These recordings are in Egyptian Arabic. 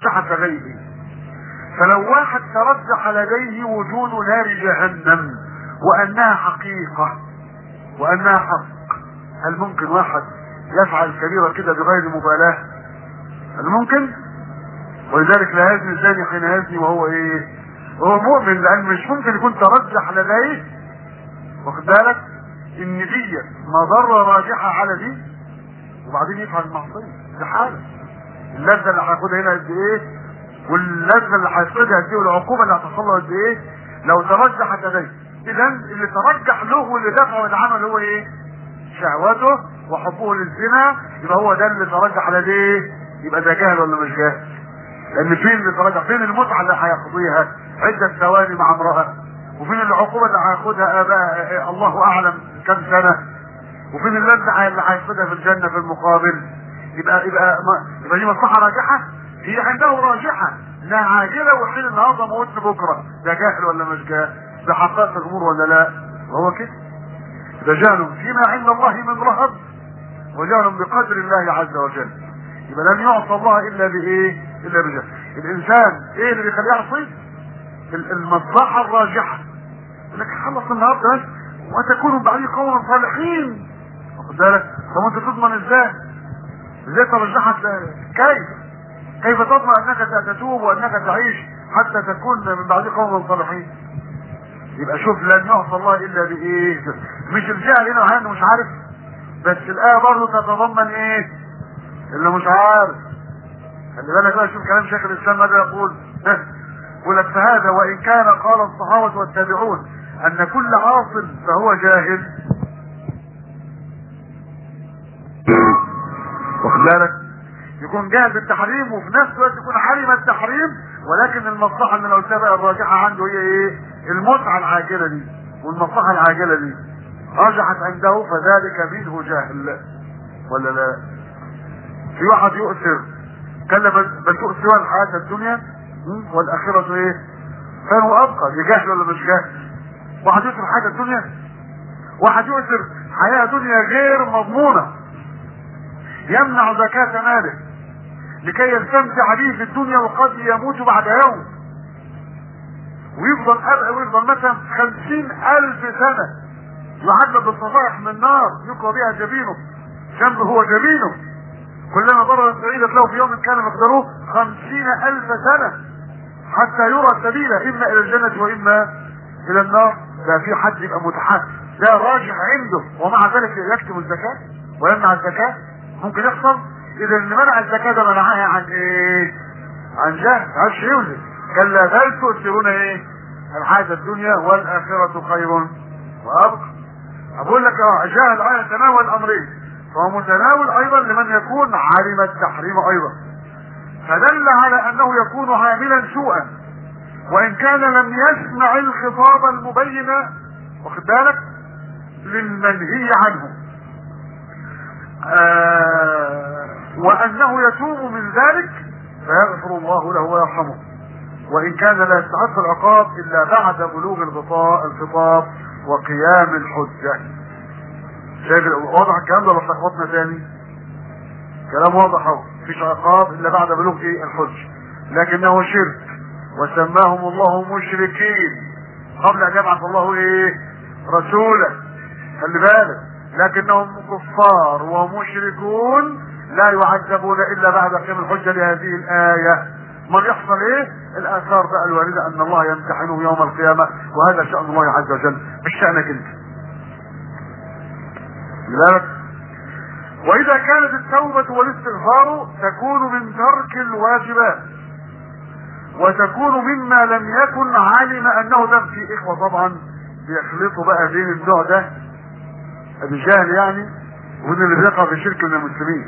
ترجحت لديه فلو واحد ترجح لديه وجود نار جهنم وانها حقيقة وانها حق هل ممكن واحد يفعل كبيرة كده بغير مبالاة هل ممكن ولذلك لا يزني الزاني حين يزني وهو ايه وهو مؤمن لان مش ممكن يكون ترجح لديه واخد بالك ان دي مضرة راجحة على دي وبعدين يفعل المعصية دي حالة اللذة اللي هياخدها هنا قد ايه واللذة اللي هيفقدها قد ايه والعقوبة اللي هتحصل له قد ايه لو ترجحت لديه اذا اللي ترجح له واللي دفعه العمل هو ايه شهوته وحبه للزنا يبقى هو ده اللي ترجح لديه يبقى ده جاهل ولا مش جاهل لان فين اللي ترجح فين المتعة اللي هيقضيها عدة ثواني مع امرأة وفين العقوبة اللي هياخدها اباء الله اعلم كم سنة وفين اللذة اللي هياخدها في الجنة في المقابل يبقى يبقى ما يبقى دي مصلحة راجحة هي عنده راجحة لا عاجلة وحين النهارده موت بكرة ده جاهل ولا مش جاهل ده حقائق الامور ولا لا وهو كده ده جهل فيما عند الله من رهب وجهل بقدر الله عز وجل يبقى لن يعصى الله الا بايه الا بجهل الانسان ايه اللي بيخليه يعصي المصلحة الراجحة لك خلص النهارده بس وتكونوا بعدي قوما صالحين واخد بالك طب انت تضمن ازاي ازاي ترجحت كيف كيف تضمن انك تتوب وانك تعيش حتى تكون من بعد قوم صالحين يبقى شوف لن يعصى الله الا بايه مش الجهل هنا وهنا مش عارف بس الايه برضه تتضمن ايه اللي مش عارف خلي بالك بقى شوف كلام شيخ الاسلام ماذا يقول يقول لك فهذا وان كان قال الصحابه والتابعون ان كل عاص فهو جاهل واخد بالك يكون جاهل بالتحريم وفي نفس الوقت يكون حرم التحريم ولكن المصلحه اللي لو سبق الراجحه عنده هي ايه المتعه العاجله دي والمصلحه العاجله دي رجحت عنده فذلك منه جهل ولا لا في واحد يؤثر كلا بل تؤثرون الحياه الدنيا والاخره ايه فهو ابقى جهل ولا مش جهل واحد يؤثر حاجه الدنيا واحد يؤثر حياه دنيا غير مضمونه يمنع زكاة ماله لكي يستمتع به في الدنيا وقد يموت بعد يوم ويفضل أبقى ويفضل مثلا خمسين ألف سنة يعذب بالصفائح من نار يقوى بها جبينه جنبه هو جبينه كلما ضربت بعيدة له في يوم كان مقداره خمسين ألف سنة حتى يرى سبيله إما إلى الجنة وإما إلى النار ده في حد يبقى متحكم ده راجح عنده ومع ذلك يكتم الزكاة ويمنع الزكاة ممكن يحصل اذا اللي منع الزكاة ده منعها عن ايه عن جهل عش يوزن كلا بل تؤثرون ايه الحياة الدنيا والاخرة خير وابقى اقول لك اه جهل اه يتناول امرين فهو متناول ايضا لمن يكون علم التحريم ايضا فدل على انه يكون عاملا سوءا وان كان لم يسمع الخطاب المبين واخد بالك للمنهي عنه آه وانه يتوب من ذلك فيغفر الله له ويرحمه وان كان لا يستحق العقاب الا بعد بلوغ الخطاب الخطاب وقيام الحجة شايف واضح الكلام ده ولا لخبطنا تاني كلام واضح اهو مفيش عقاب الا بعد بلوغ ايه الحجة لكنه شرك وسماهم الله مشركين قبل ان يبعث الله ايه رسولا خلي بالك لكنهم كفار ومشركون لا يعذبون الا بعد قيام الحجه لهذه الايه ما يحصل ايه الاثار بقى الوارده ان الله يمتحنه يوم القيامه وهذا شان الله عز وجل مش شانك انت لذلك واذا كانت التوبه والاستغفار تكون من ترك الواجبات وتكون مما لم يكن علم انه ذنب في اخوه طبعا بيخلطوا بقى بين النوع ده الجهل يعني وان اللي بيقع في شرك من المسلمين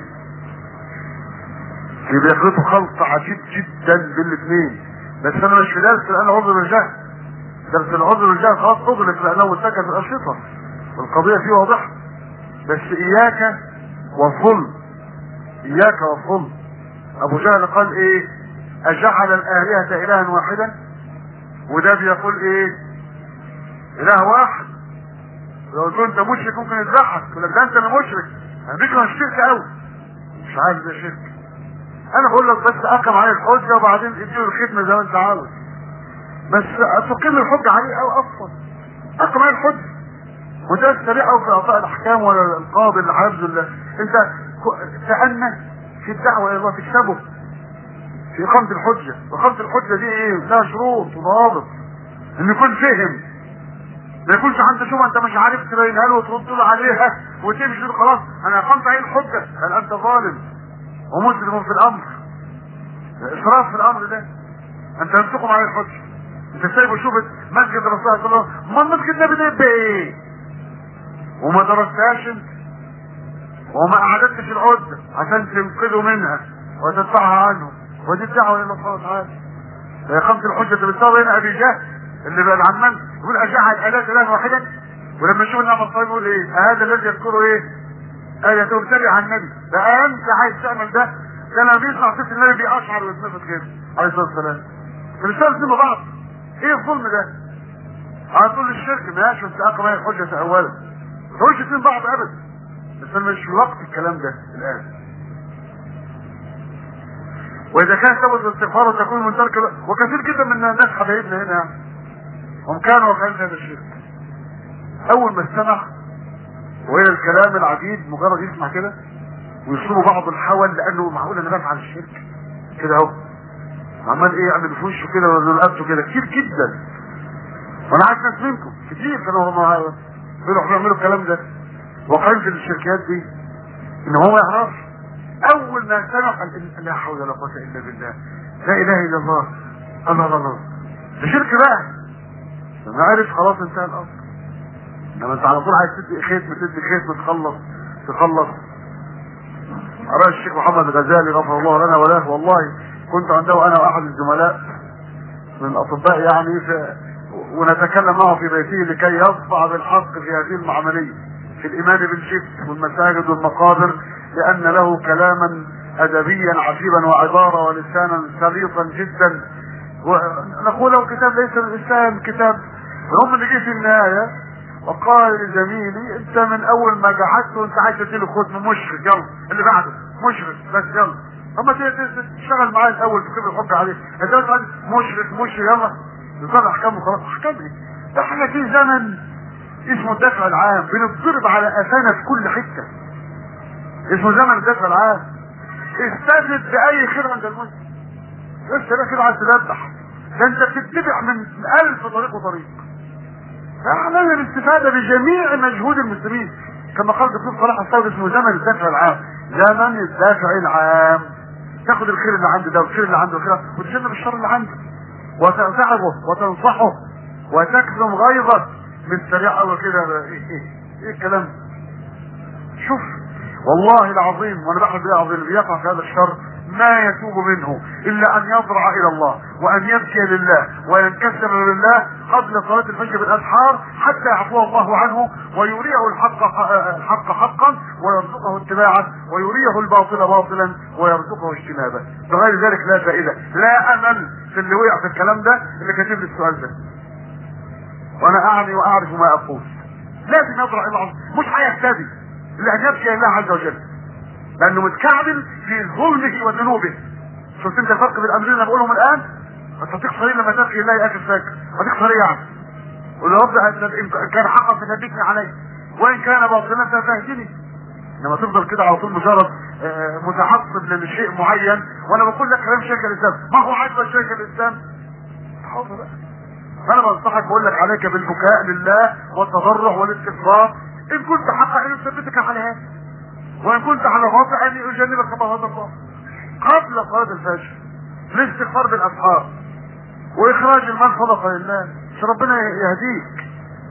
اللي بيخلطوا خلط عجيب جدا بين الاثنين بس انا مش في درس لان عذر بالجهل درس العذر بالجهل خلاص ادرك لانه اتكل في الانشطه والقضيه فيه واضحه بس اياك والظلم اياك والظلم ابو جهل قال ايه اجعل الالهه الها واحدا وده بيقول ايه اله واحد لو قلت له انت مشرك ممكن يذبحك يقول لك ده انت اللي مشرك انا بيكره الشرك قوي مش عارف ده شرك انا بقول لك بس اقم عليه الحجه وبعدين اديله الختمه زي ما انت عاوز بس تقيم الحجه عليه او افضل اقم عليه الحجه وده السريع في اعطاء الاحكام ولا القاضي اللي حافظ الله انت تأنى في الدعوه الى الله تكسبه في اقامه الحجه واقامه الحجه دي ايه لها شروط وضوابط ان يكون فهم ما يكونش عنده شبهه انت مش عارف تبينها له وترد له عليها وتمشي خلاص انا اقمت عليه الحجه هل انت ظالم ومسلم في الامر اسراف في الامر ده انت لم تقم عليه الحجه انت سايبه شوفت مسجد الرسول صلى الله عليه وسلم ما المسجد ده بيبقى ايه وما درستهاش انت وما اعددتش العده عشان تنقذه منها وتدفعها عنه ودي الدعوه الى الله سبحانه وتعالى اقامه الحجه بتصاب هنا ابي جهل اللي بقى العمال يقول اجعل الالات الها واحدا ولما يشوف النعمه الطيب يقول ايه هذا الذي يذكره ايه آية تبتلع عن النبي ده انت عايز تعمل ده ده لما بيسمع صوت النبي بيقشعر ويتنفس كده عليه الصلاه والسلام مش لازم بعض ايه الظلم ده؟ على طول الشرك ماشي انت اقرا هي الحجه اولا ما تقولش اتنين بعض ابدا بس انا مش في وقت الكلام ده الان واذا كان سبب الاستغفار تكون من ترك وكثير جدا من الناس حبايبنا هنا هم كانوا وكان هذا الشرك اول ما استمع وهي الكلام العجيب مجرد يسمع كده ويصيبوا بعض الحول لانه معقول انا بفعل الشرك كده اهو عمال ايه يعمل في وشه كده ورقبته كده كتير جدا وانا عارف ناس منكم كتير كانوا هم بيروحوا يعملوا الكلام ده واقعين في الشركات دي ان هو ما يعرفش اول ما سمع قال لا حول ولا قوه الا بالله لا اله الا الله الله الله الله ده شرك بقى لما عرف خلاص انتهى الامر انما انت على طول عايز تدي ختم تدي ختم تخلص تخلص رأى الشيخ محمد الغزالي غفر الله لنا وله والله كنت عنده انا واحد الزملاء من الاطباء يعني في ونتكلم معه في بيته لكي يصفع بالحق في هذه المعمليه في الايمان بالشفت والمساجد والمقابر لان له كلاما ادبيا عجيبا وعباره ولسانا سليطا جدا ونقول له كتاب ليس الاسلام كتاب هم اللي جه في النهايه وقال لزميلي انت من اول ما جحدت وانت عايز تديله ختم مشرك يلا اللي بعده مشرك بس يلا اما تشتغل معايا الاول تقيم الحكم عليه انت عايز مشرك مشرك يلا نظام احكام وخلاص احكام ايه؟ احنا في زمن اسمه الدفع العام بنضرب على قفانا في كل حته اسمه زمن الدفع العام استفد باي خير عند المسلم لسه ده كده عايز تذبح ده انت بتتبع من الف طريق وطريق احنا الاستفادة بجميع مجهود المسلمين كما قال الدكتور صلاح الصوت اسمه زمن الدفع العام زمن الدفع العام تاخد الخير اللي عنده ده والخير اللي عنده وكده وتجنب الشر اللي عنده وتنصحه وتنصحه وتكظم غيظه من سريع قوي كده ايه ايه ايه الكلام شوف والله العظيم وانا بحب بالله العظيم اللي بيقع في هذا الشر ما يتوب منه الا ان يضرع الى الله وان يبكي لله وينكسر لله قبل صلاة الفجر بالاسحار حتى يعفو الله عنه ويريه الحق الحق حقا ويرزقه اتباعه ويريه الباطل باطلا ويرزقه اجتنابه بغير ذلك لا فائدة لا امل في اللي وقع في الكلام ده اللي كاتب لي السؤال ده وانا اعني واعرف ما اقول لازم يضرع الى الله مش هيهتدي لان يبكي لله عز وجل لانه متكعبل في ظلمه وذنوبه شفت انت الفرق بين الامرين اللي بقولهم الان انت هتكسر ايه لما تلقي الله اخر فاكر هتكسر ايه يعني قول يا رب ان كان حقا فتهديكني عليه وان كان باطلا فتهدني انما تفضل كده على طول مجرد متعصب لشيء معين وانا بقول لك كلام شيخ الاسلام ما هو عاجبك شيخ الاسلام حاضر بقى فانا بنصحك بقول لك عليك بالبكاء لله والتضرع والاستغفار ان كنت حقا ان يثبتك على هذا وان كنت على باطل ان يجنبك ما هذا الله قبل صلاة الفجر الاستغفار بالاسحار واخراج المال صدقة لله عشان ربنا يهديك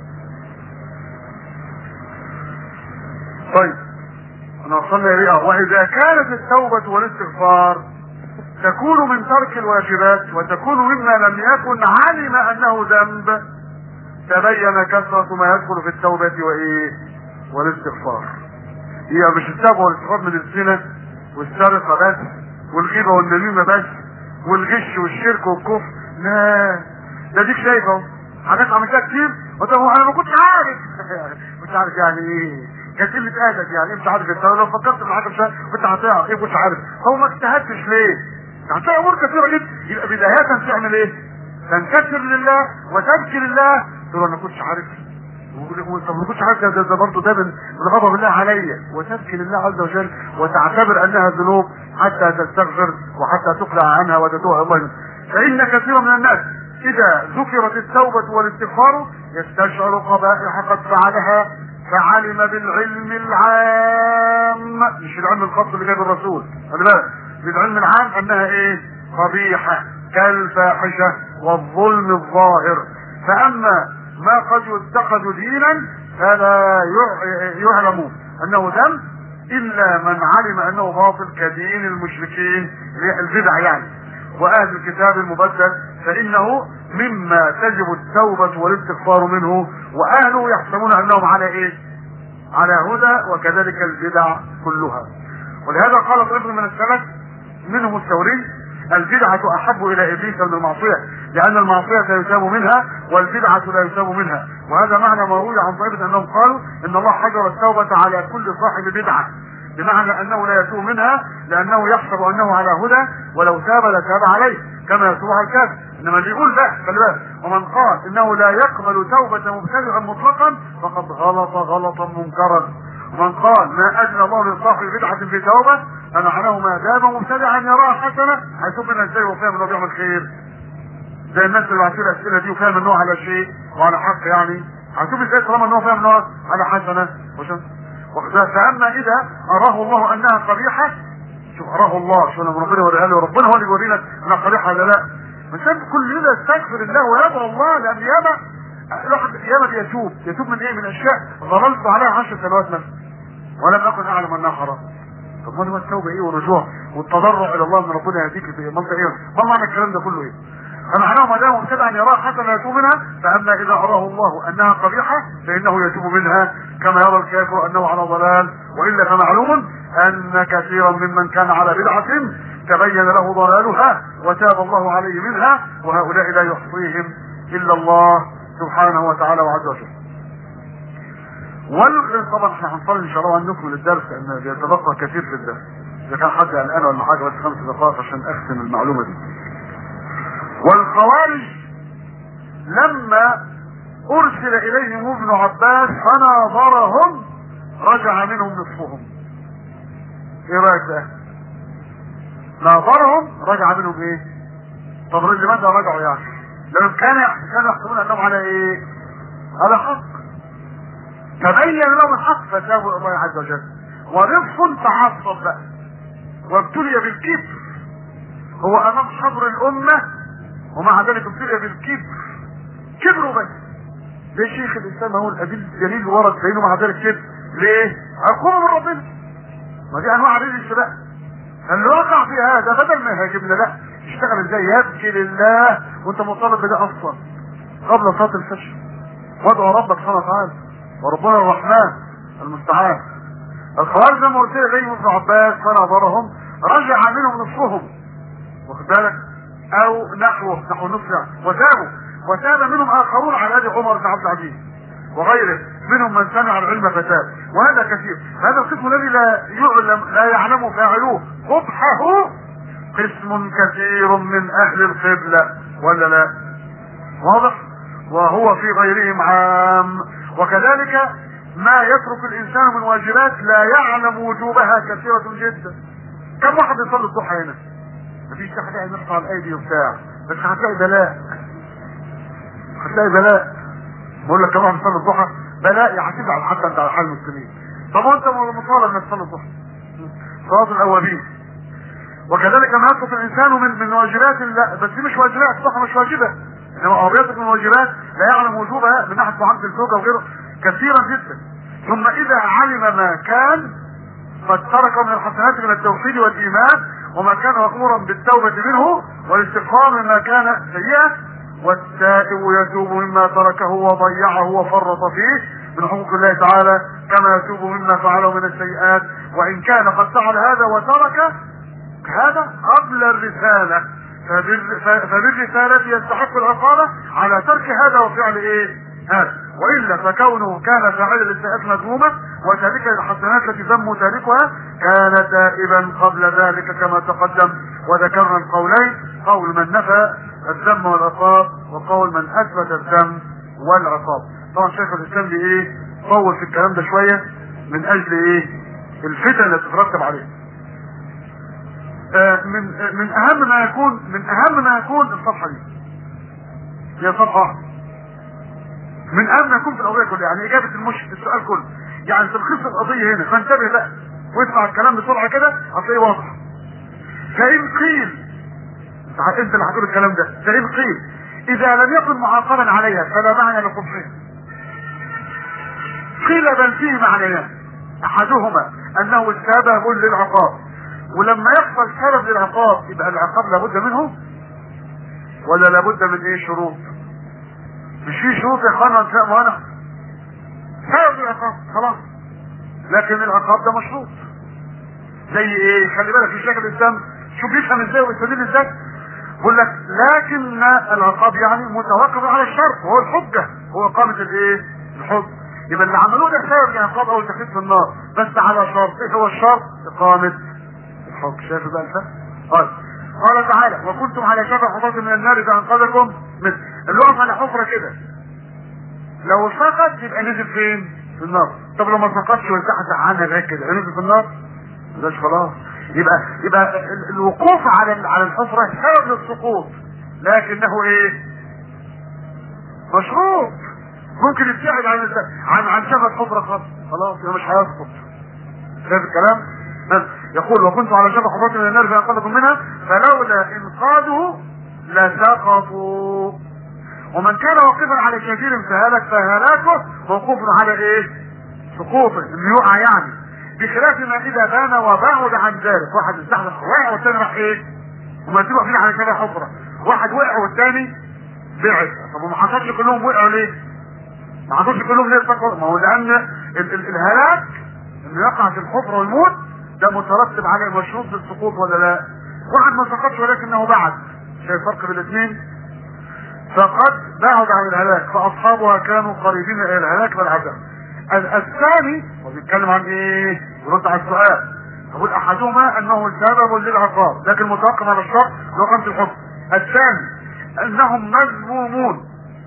طيب انا وصلنا الى واذا كانت التوبة والاستغفار تكون من ترك الواجبات وتكون مما لم يكن علم انه ذنب تبين كثرة ما يدخل في التوبة وايه والاستغفار هي مش التوبة والاستغفار من الزنا والسرقة بس والغيبة والنميمة بس والغش والشرك والكفر لا ده ديك شايفه حاجات عملتها كتير وطب انا ما كنتش عارف مش عارف يعني ايه كانت قله ادب يعني مش عارف انت لو فكرت في حاجه مش عارف كنت هتعرف ايه كنت عارف هو ما اجتهدتش ليه؟ هتلاقي امور كثيره جدا يبقى بدايه تعمل ايه؟ تنكسر لله وتبكي لله تقول انا كنتش عارف طب ما كنتش عارف ده, ده برضه ده من غضب الله عليا وتبكي لله عز وجل وتعتبر انها ذنوب حتى تستغفر وحتى تقلع عنها وتتوب الله فان كثيرا من الناس اذا ذكرت التوبه والاستغفار يستشعر قبائح قد فعلها فعلم بالعلم العام مش العلم الخاص اللي جايب الرسول خلي بالك بالعلم العام انها ايه قبيحه كالفاحشه والظلم الظاهر فاما ما قد يتخذ دينا فلا يعلم انه ذنب الا من علم انه باطل كدين المشركين البدع يعني واهل الكتاب المبدل فانه مما تجب التوبة والاستغفار منه واهله يحسبون انهم على ايه على هدى وكذلك البدع كلها ولهذا قال طائفة من السلف منهم الثوري البدعة احب الى ابليس من المعصية لان المعصية لا يتاب منها والبدعة لا يتاب منها وهذا معنى ما روي عن طائفة انهم قالوا ان الله حجر التوبة على كل صاحب بدعة بمعنى انه لا يتوب منها لانه يحسب انه على هدى ولو تاب لتاب عليه كما يتوب على الكافر انما اللي يقول ده خلي بالك ومن قال انه لا يقبل توبة مبتدعا مطلقا فقد غلط غلطا منكرا ومن قال ما اجنى الله لصاحب بدعة في توبة فمعناه ما دام مبتدعا يراها حسنة هيتوب منها ازاي وفاهم انه بيعمل خير زي الناس اللي بعتوا الاسئله دي وفاهم ان هو على شيء وعلى حق يعني هتشوف ازاي طالما ان هو فاهم ان هو على حسنه وشن فاما اذا اراه الله انها قبيحه شوف اراه الله شو لما ربنا يوريها له ربنا هو اللي يورينا انها قبيحه ولا لا مش كل يوم يستغفر الله ويدعو الله لان ياما الواحد ياما بيتوب يتوب من ايه من اشياء ظللت عليها عشر سنوات مثلا ولم اكن اعلم انها حرام طب ما هو التوبه ايه والرجوع والتضرع الى الله ان ربنا يهديك في منطقه ايه ما معنى الكلام ده كله ايه فمعناه ما دام مبتدعا يراها حسنا يتوب منها فاما اذا اراه الله انها قبيحه فانه يتوب منها كما يرى الكافر انه على ضلال والا فمعلوم ان كثيرا ممن كان على بدعه تبين له ضلالها وتاب الله عليه منها وهؤلاء لا يحصيهم الا الله سبحانه وتعالى وعز وجل. وال طبعا احنا هنصلي ان شاء الله ونكمل الدرس لان بيتبقى كثير في الدرس. اذا كان حد قلقان ولا حاجه بس خمس دقائق عشان اختم المعلومه دي. والخوارج لما ارسل اليهم ابن عباس فناظرهم رجع منهم نصفهم ايه رايك بقى ناظرهم رجع منهم ايه طب لماذا رجعوا يعني لما كان كانوا يحسبون انهم على ايه على حق تبين لهم الحق فتابوا الله عز وجل ونصف تعصب بقى وابتلي بالكبر هو امام حضر الامه ومع ذلك ابتلي بالكبر كبروا بس ده شيخ الاسلام هو الادله الجليل ورد بينه مع ذلك كبر ليه؟ عقوبه من ربنا ما دي انواع رزق بقى اللي وقع في هذا بدل ما يهاجمنا لا يشتغل ازاي يبكي لله وانت مطالب بده اصلا قبل صلاه الفجر وادعو ربك سبحانه وتعالى وربنا الرحمن المستعان الخوارج لما ارسل اليهم ابن عباس فنظرهم رجع منهم نصفهم واخد بالك او نحوه نحو نصف وتابوا وتاب منهم اخرون على يد عمر بن عبد العزيز وغيره منهم من سمع العلم فتاب وهذا كثير هذا القسم الذي لا يعلم لا يعلم فاعلوه قبحه قسم كثير من اهل القبلة ولا لا واضح وهو في غيرهم عام وكذلك ما يترك الانسان من واجبات لا يعلم وجوبها كثيرة جدا كم واحد يصلي الضحى هنا مفيش حد قاعد يرفع الايدي وبتاع بس هتلاقي بلاء هتلاقي بلاء بقول لك كم واحد يصلي الضحى بلاء هتزعل حتى انت على حال المسلمين طب وانت مطالب انك تصلي الضحى صلاه الاوابين وكذلك ما يسقط الانسان من من واجبات لا بس دي مش واجبات الضحى مش واجبه انما هو بيسقط من واجبات لا يعلم وجوبها من ناحيه معامله الزوجه وغيره كثيرا جدا ثم اذا علم ما كان قد ترك من الحسنات من التوحيد والايمان وما كان مأمورا بالتوبة منه والاستغفار مما كان سيئا والتائب يتوب مما تركه وضيعه وفرط فيه من حقوق الله تعالى كما يتوب مما فعله من السيئات وان كان قد فعل هذا وترك هذا قبل الرسالة فبالرسالة يستحق العقابة على ترك هذا وفعل ايه هذا والا فكونه كان فاعلا للسيئات مذمومة وتارك الحسنات التي ذم تاركها كان تائبا قبل ذلك كما تقدم وذكرنا القولين قول من نفى الذم والعقاب وقول من اثبت الذم والعقاب طبعا شيخ الاسلام دي ايه طول في الكلام ده شويه من اجل ايه الفتن اللي تترتب عليه آه من آه من اهم ما يكون من اهم ما يكون الصفحه دي هي صفحه واحده من اهم ما يكون في القضيه كلها يعني اجابه المشكل السؤال كله يعني تلخيص القضيه هنا فانتبه بقى واسمع الكلام بسرعه كده هتلاقيه واضح فان قيل انت اللي هتقول الكلام ده فان قيل اذا لم يكن معاقبا عليها فلا معنى لقبحها قيل بل فيه معنيان احدهما انه سبب للعقاب ولما يحصل سبب للعقاب يبقى العقاب لابد منه ولا لابد من ايه شروط مش في شروط يا اخوانا وانت وانا سبب العقاب خلاص لكن العقاب ده مشروط زي ايه خلي بالك في شكل الدم شوف يفهم ازاي ويستدل ازاي بقول لك لكن العقاب يعني متوقف على الشرط وهو الحجه هو اقامه الايه الحج يبقى اللي عملوه ده سبب العقاب او التخفيف في النار بس على شرط ايه هو الشرط اقامه الحج شايف بقى الفرق قال قال تعالى وكنتم على شفا حفاظ من النار فانقذكم من اللي وقف على حفره كده لو سقط يبقى نزل فين في النار طب لو ما سقطش وانتحت عنها زي كده نزل في النار مش خلاص يبقى يبقى الوقوف على على الحفره سبب للسقوط لكنه ايه مشروط ممكن يبتعد عن عن عن شفا الحفره خلاص خلاص مش هيسقط شايف الكلام يقول وكنت على شفا حفرة من النار فانقذكم منها فلولا انقاذه لسقطوا ومن كان واقفا على كثير فهلك فهلاكه موقوف على ايه سقوطه انه يقع يعني بخلاف ما اذا بان وبعد عن ذلك واحد استحدث وقع والثاني راح ايه وما تبقى فيه على شفا حفرة واحد وقع والثاني بعد طب وما حصلش كلهم وقعوا ليه ما حصلش كلهم ليه سقطوا ما هو لان ال ال الهلاك انه يقع في الحفرة ويموت ده مترتب على مشروط للسقوط ولا لا واحد ما سقطش ولكنه بعد شايف فرق بين الاثنين فقد بعد عن الهلاك فاصحابها كانوا قريبين الى الهلاك والعذاب الثاني وبيتكلم عن ايه يرد على السؤال يقول احدهما انه سبب للعقاب لكن متوقف على الشرط لقمة الحكم الثاني انهم مذمومون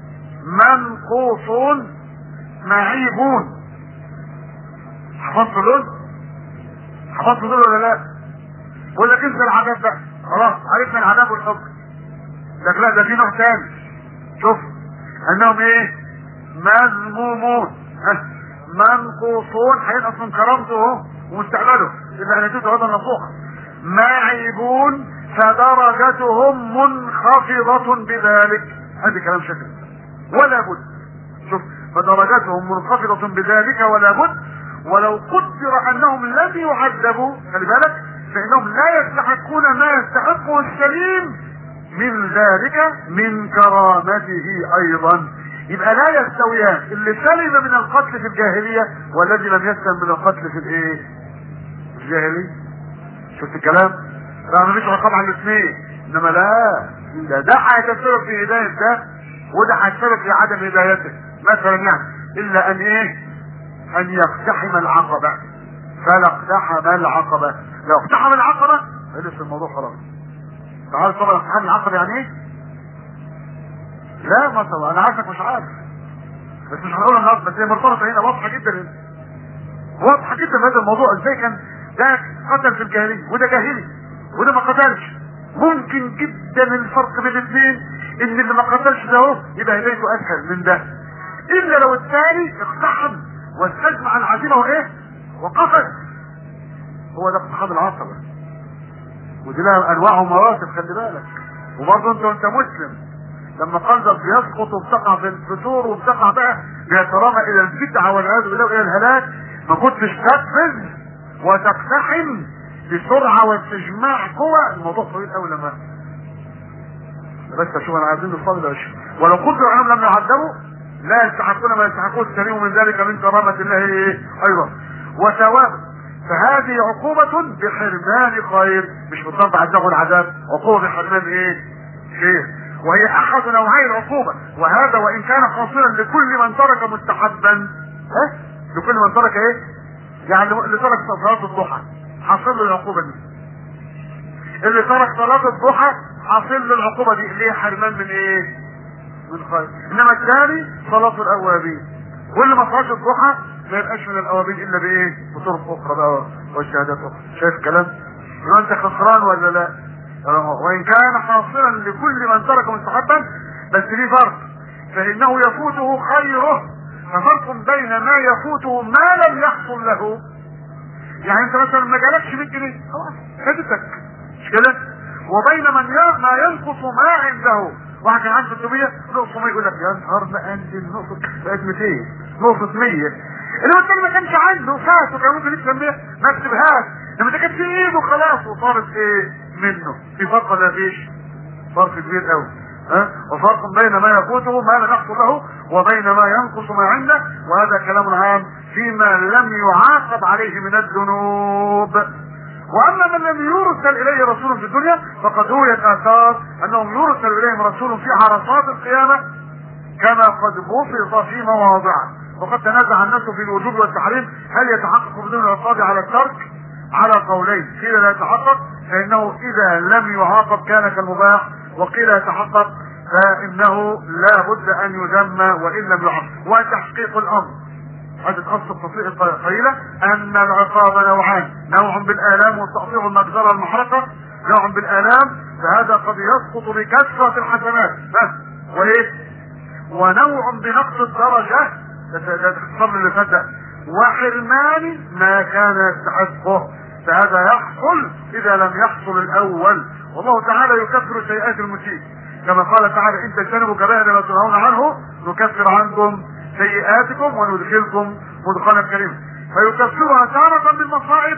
منقوصون معيبون حفظت دول حفظت دول ولا لا بقول لك انت العذاب بقى خلاص عرفنا العذاب والحكم لكن لا ده في نوع تاني شوف انهم ايه مذمومون منقوصون هينقص من كرامته اهو ومستقبله اللي هنتيجه هذا النصوحه معيبون فدرجتهم منخفضة بذلك هذا كلام شكل ولا بد شوف فدرجتهم منخفضة بذلك ولا بد ولو قدر انهم لم يعذبوا خلي بالك فانهم لا يستحقون ما يستحقه السليم من ذلك من كرامته ايضا يبقى لا يستويان اللي سلم من القتل في الجاهلية والذي لم يسلم من القتل في الايه في الجاهلية شفت الكلام رغم مفيش عقاب على الاثنين انما لا ده ده هيتسبب في هداية ده وده هيتسبب في عدم هدايته مثلا يعني الا ان ايه ان يقتحم العقبة فلا اقتحم العقبة لو اقتحم العقبة خلص الموضوع خلاص تعال طبعا اقتحام العقبة يعني ايه لا ما طبعا انا عارفك مش عارف بس مش هنقول النهارده بس هي مرتبطه هنا واضحه جدا واضحه جدا هذا الموضوع ازاي كان ده قتل في الجاهليه وده جاهلي وده ما قتلش ممكن جدا الفرق بين الاثنين ان اللي ما قتلش ده اهو يبقى هدايته اسهل من ده الا لو الثاني اقتحم واستجمع العزيمه وايه وقفز هو ده اقتحام العصبه ودي لها انواع ومراتب خلي بالك وبرضه انت وانت مسلم لما قلبك بيسقط وبتقع في الفتور وبتقع بقى بيترامى الى البدعه والعياذ بالله والى الهلاك ما كنتش تقفز وتقتحم بسرعه واستجماع قوى الموضوع طويل قوي لما بس اشوف انا عايزين نصلي يا شيخ ولو قدر انهم لم يعذبوا لا يستحقون ما يستحقون السليم من ذلك من كرامه الله ايه ايضا وثواب فهذه عقوبة بحرمان خير مش بالضبط عذاب العذاب عقوبة بحرمان ايه خير وهي احد نوعي العقوبة وهذا وان كان حاصلا لكل من ترك مستحبا ها لكل من ترك ايه يعني اللي ترك صلاه الضحى حصل له العقوبه دي اللي ترك صلاه الضحى حاصل له العقوبه دي ليه حرمان من ايه من خير انما الثاني صلاه الاوابين واللي ما صلاش الضحى ما يبقاش من الاوابين الا بايه بطرق اخرى بقى والشهادات اخرى شايف كلام يبقى انت خسران ولا لا وان كان حاصلا لكل من ترك مستحبا بس ليه فرق فانه يفوته خيره ففرق بين ما يفوته ما لم يحصل له يعني انت مثلا ما جالكش 100 جنيه خلاص فاتتك مش كده وبين من ي- ما ينقص ما عنده واحد كان عنده 600 نقص 100 يقول لك يا نهار ما انزل نقص بقت 200 نقص 100 اللي الثاني ما كانش عنده فات وكان ممكن يكسب 100 ما كسبهاش لما ده كانت في ايده خلاص وصارت ايه منه في فرق ولا فيش فرق كبير قوي ها وفرق بين ما يفوته ما لم يحصل له وبين ما ينقص ما عنده وهذا كلام عام فيما لم يعاقب عليه من الذنوب واما من لم يرسل اليه رسول في الدنيا فقد رويت اثار انهم يرسل اليهم رسول في عرصات القيامه كما قد بسط في مواضعه وقد تنازع الناس في الوجوب والتحريم هل يتحقق بدون العقاب على الترك على قولين قيل لا يتحقق فانه اذا لم يعاقب كان كالمباح وقيل يتحقق فانه لا بد ان يذم وان لم يعاقب وتحقيق الامر هذه تخص التصريح قليلة ان العقاب نوعان نوع بالالام وتقطيع المجزرة المحرقة نوع بالالام فهذا قد يسقط بكثرة الحسنات بس وايه ونوع بنقص الدرجة ده ده الصبر اللي فات ده وحرمان ما كان يستحقه فهذا يحصل اذا لم يحصل الاول والله تعالى يكفر سيئات المسيء كما قال تعالى ان تجتنبوا كبائر ما تنهون عنه نكفر عنكم سيئاتكم وندخلكم مدخلا كريما فيكفرها تارة بالمصائب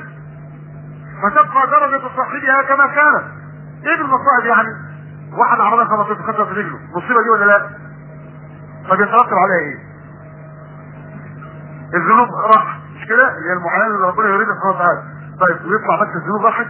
فتبقى درجة صاحبها كما كانت ايه بالمصائب يعني واحد عربية خبطت خبطت في رجله مصيبة دي ولا لا طب يترتب عليها ايه الذنوب راح مش كده اللي هي المعاناة اللي ربنا يريد سبحانه وتعالى طيب ويطلع بس الذنوب راحت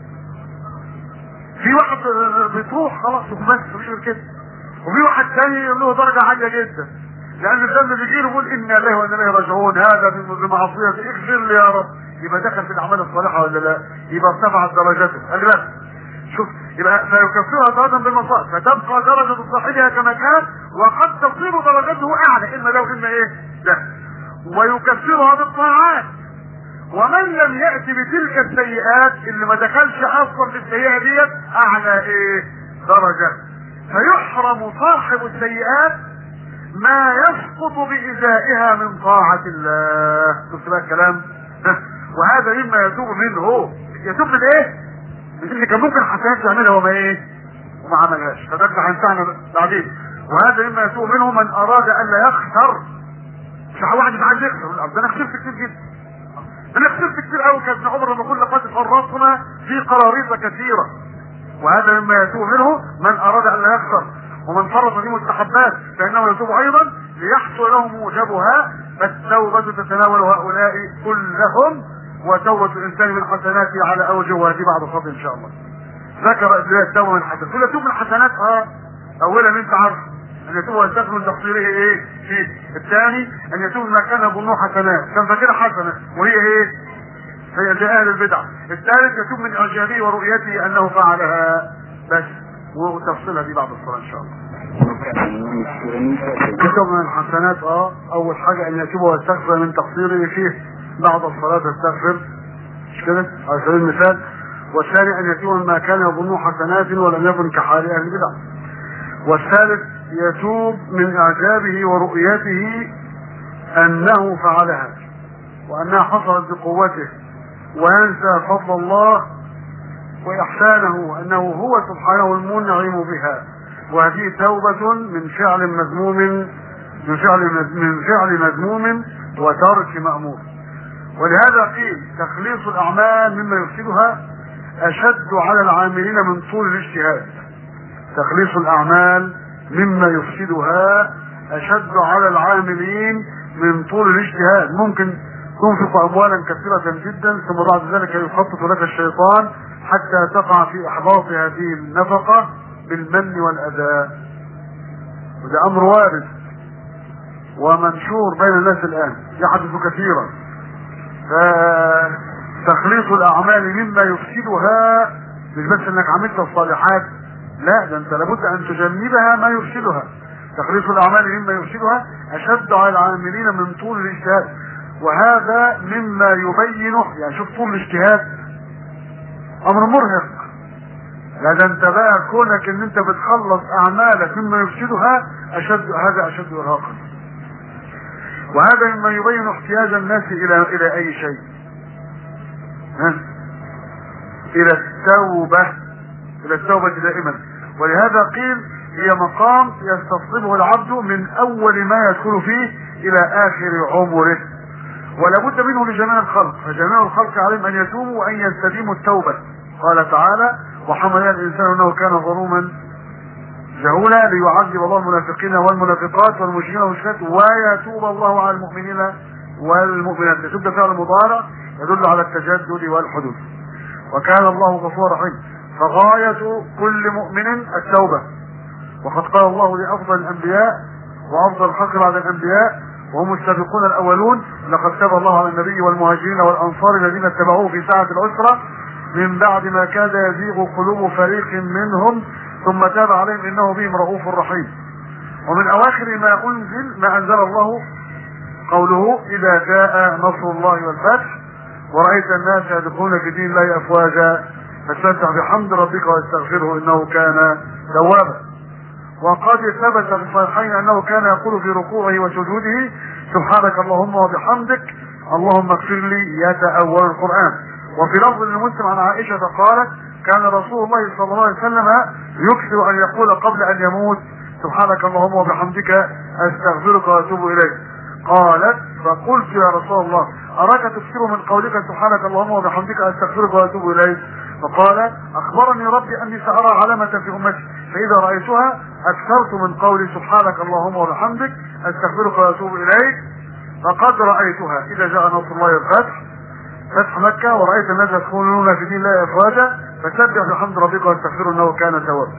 في واحد بتروح خلاص وبس مش غير كده وفي واحد تاني له درجة عالية جدا لأن الذنب بيجي له يقول إنا إليه وإنا إليه راجعون هذا بمعصية اغفر لي يا رب يبقى دخل في الأعمال الصالحة ولا لا؟ يبقى ارتفعت درجته قال لا شوف يبقى فيكفرها تارة بالمصائب فتبقى درجة صاحبها كما كان وقد تصير درجته أعلى إما ده وإما إيه؟ ده ويكفرها بالطاعات ومن لم يأتي بتلك السيئات اللي ما دخلش اصلا في السيئة ديت اعلى ايه درجة فيحرم صاحب السيئات ما يسقط بإزائها من طاعة الله شفت بقى الكلام وهذا مما يتوب منه يتوب من ايه من اللي كان ممكن حسنات يعملها وما ايه وما عملهاش فده اللي هنسعنا بعدين وهذا مما يتوب منه من اراد الا يخسر مش واحد مش عايز يخسر ده انا خسرت كتير جدا انا خسرت كتير قوي كابن عمر لما كنا قد فرطنا في قراريط كثيره وهذا مما يتوب منه من اراد ان لا يخسر ومن فرط في مستحبات فانه يتوب ايضا ليحصل له موجبها فالتوبه تتناول هؤلاء كلهم وتوبه الانسان من حسناته على اوجه وهذه بعد فضل ان شاء الله ذكر التوبه من حسنات كل توب من حسنات اه اولا انت عارف ان يتوب ويستغفر من تقصيره ايه شيء الثاني ان يتوب ما كان يظنه حسنات كان فاكرها حسنه وهي ايه هي جهال البدع الثالث يتوب من اعجابه ورؤيته انه فعلها بس وتفصيلها دي بعد الصلاه ان شاء الله يتوب من الحسنات اه اول حاجه ان يتوب ويستغفر من تقصيره فيه بعد الصلاه يستغفر مش كده على سبيل المثال والثاني ان يتوب ما كان يظنه حسنات ولم يكن كحال اهل البدع والثالث يتوب من اعجابه ورؤيته انه فعلها وانها حصلت بقوته وينسى فضل الله واحسانه انه هو سبحانه المنعم بها وهذه توبة من فعل مذموم من فعل من فعل مذموم وترك مأمور ولهذا قيل تخليص الاعمال مما يفسدها اشد على العاملين من طول الاجتهاد تخليص الاعمال مما يفسدها اشد على العاملين من طول الاجتهاد ممكن تنفق اموالا كثيرة جدا ثم بعد ذلك يخطط لك الشيطان حتى تقع في احباط هذه النفقة بالمن والاذى وده امر وارد ومنشور بين الناس الان يحدث كثيرا فتخليص الاعمال مما يفسدها مش بس انك عملت الصالحات لا ده انت لابد ان تجنبها ما يفسدها تخليص الاعمال مما يفسدها اشد على العاملين من طول الاجتهاد وهذا مما يبينه يعني شوف طول الاجتهاد امر مرهق لا ده انت بقى كونك ان انت بتخلص اعمالك مما يفسدها اشد هذا اشد ارهاقا وهذا مما يبين احتياج الناس الى الى اي شيء ها؟ الى التوبة الى التوبة دائما ولهذا قيل هي مقام يستصلبه العبد من اول ما يدخل فيه الى اخر عمره ولا بد منه لجميع الخلق فجميع الخلق عليهم ان يتوبوا وان يستديموا التوبة قال تعالى وحمل الانسان انه كان ظلوما جهولا ليعذب الله المنافقين والمنافقات والمشركين والمشركات ويتوب الله على المؤمنين والمؤمنات يتوب ده فعل مضارع يدل على التجدد والحدوث وكان الله غفورا رحيما فغاية كل مؤمن التوبة وقد قال الله لأفضل الأنبياء وأفضل الخلق بعد الأنبياء وهم السابقون الأولون لقد تاب الله على النبي والمهاجرين والأنصار الذين اتبعوه في ساعة العسرة من بعد ما كاد يزيغ قلوب فريق منهم ثم تاب عليهم إنه بهم رؤوف رحيم ومن أواخر ما أنزل ما أنزل الله قوله إذا جاء نصر الله والفتح ورأيت الناس يدخلون في دين الله أفواجا فاستمتع بحمد ربك واستغفره إنه كان توابا وقد ثبت في الصحيحين أنه كان يقول في ركوعه وسجوده سبحانك اللهم وبحمدك اللهم اغفر لي يتأول القرآن وفي لفظ لمسلم عن عائشة قالت كان رسول الله صلى الله عليه وسلم يكثر أن يقول قبل أن يموت سبحانك اللهم وبحمدك أستغفرك وأتوب إليك قالت فقلت يا رسول الله أراك تكثر من قولك سبحانك اللهم وبحمدك أستغفرك وأتوب إليك فقال أخبرني ربي أني سأرى علامة في أمتي فإذا رأيتها أكثرت من قولي سبحانك اللهم وبحمدك أستغفرك وأتوب إليك فقد رأيتها إذا جاء نصر الله الفتح فتح مكة ورأيت الناس يدخلون في دين الله أفواجا فسبح بحمد ربك واستغفره إنه كان توابا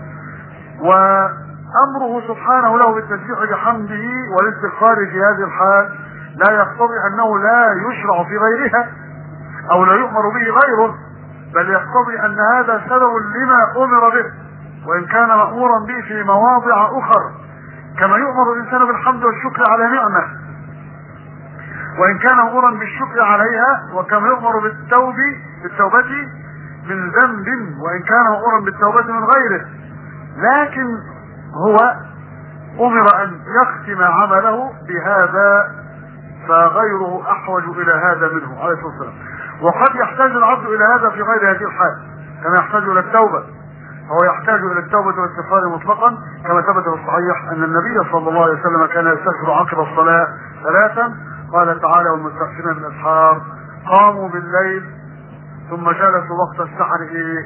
وأمره سبحانه له بالتسبيح بحمده والاستغفار في هذه الحال لا يقتضي أنه لا يشرع في غيرها أو لا يؤمر به غيره بل يقتضي أن هذا سبب لما أمر به وإن كان مأمورا به في مواضع أخر كما يؤمر الإنسان بالحمد والشكر على نعمة وإن كان مأمورا بالشكر عليها وكما يؤمر بالتوب بالتوبة من ذنب وإن كان مأمورا بالتوبة من غيره لكن هو أمر أن يختم عمله بهذا فغيره أحوج إلى هذا منه عليه الصلاة والسلام وقد يحتاج العبد إلى هذا في غير هذه الحال كما يحتاج إلى التوبة هو يحتاج إلى التوبة والاستغفار مطلقا كما ثبت في الصحيح أن النبي صلى الله عليه وسلم كان يستغفر عقب الصلاة ثلاثا قال تعالى والمستغفرين بالأسحار قاموا بالليل ثم جلسوا وقت السحر إيه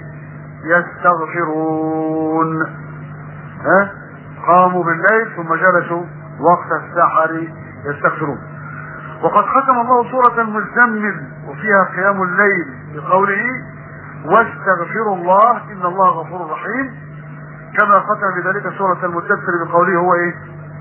يستغفرون ها قاموا بالليل ثم جلسوا وقت السحر يستغفرون وقد ختم الله سورة المزمل وفيها قيام الليل بقوله واستغفروا الله ان الله غفور رحيم كما ختم بذلك سورة المدثر بقوله هو ايه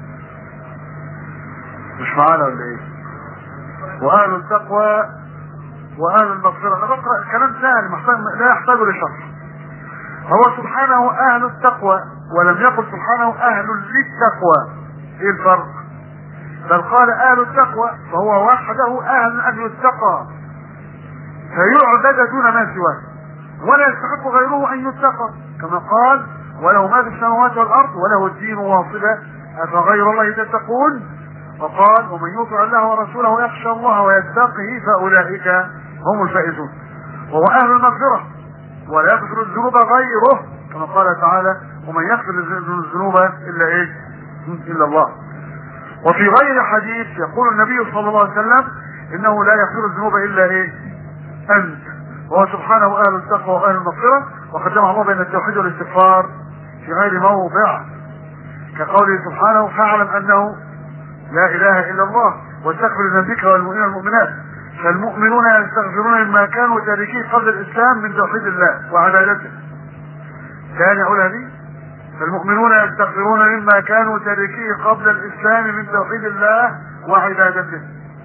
مش معانا ولا ايه واهل التقوى واهل المغفرة انا بقرأ الكلام سهل محتاج لا يحتاج لشرح هو سبحانه اهل التقوى ولم يقل سبحانه اهل للتقوى ايه الفرق بل قال اهل التقوى فهو وحده اهل اهل التقوى فيعبد دون ما سواه ولا يستحق غيره ان يتقى كما قال وله ما في السماوات والارض وله الدين واصلا افغير الله تتقون وقال ومن يطع الله ورسوله ويخشى الله ويتقه فاولئك هم الفائزون وهو اهل المغفره ولا يغفر الذنوب غيره كما قال تعالى ومن يغفر الذنوب الا ايه الا الله وفي غير حديث يقول النبي صلى الله عليه وسلم انه لا يغفر الذنوب الا ايه انت وهو سبحانه اهل التقوى واهل المغفره وقد جمع الله بين التوحيد والاستغفار في غير موضع كقوله سبحانه فاعلم انه لا اله الا الله واستغفر لنبيك والمؤمنين والمؤمنات فالمؤمنون يستغفرون مما كانوا تاركيه قبل الاسلام من توحيد الله وعبادته ثاني اقول هذه فالمؤمنون يستغفرون مما كانوا تاركيه قبل الاسلام من توحيد الله وعبادته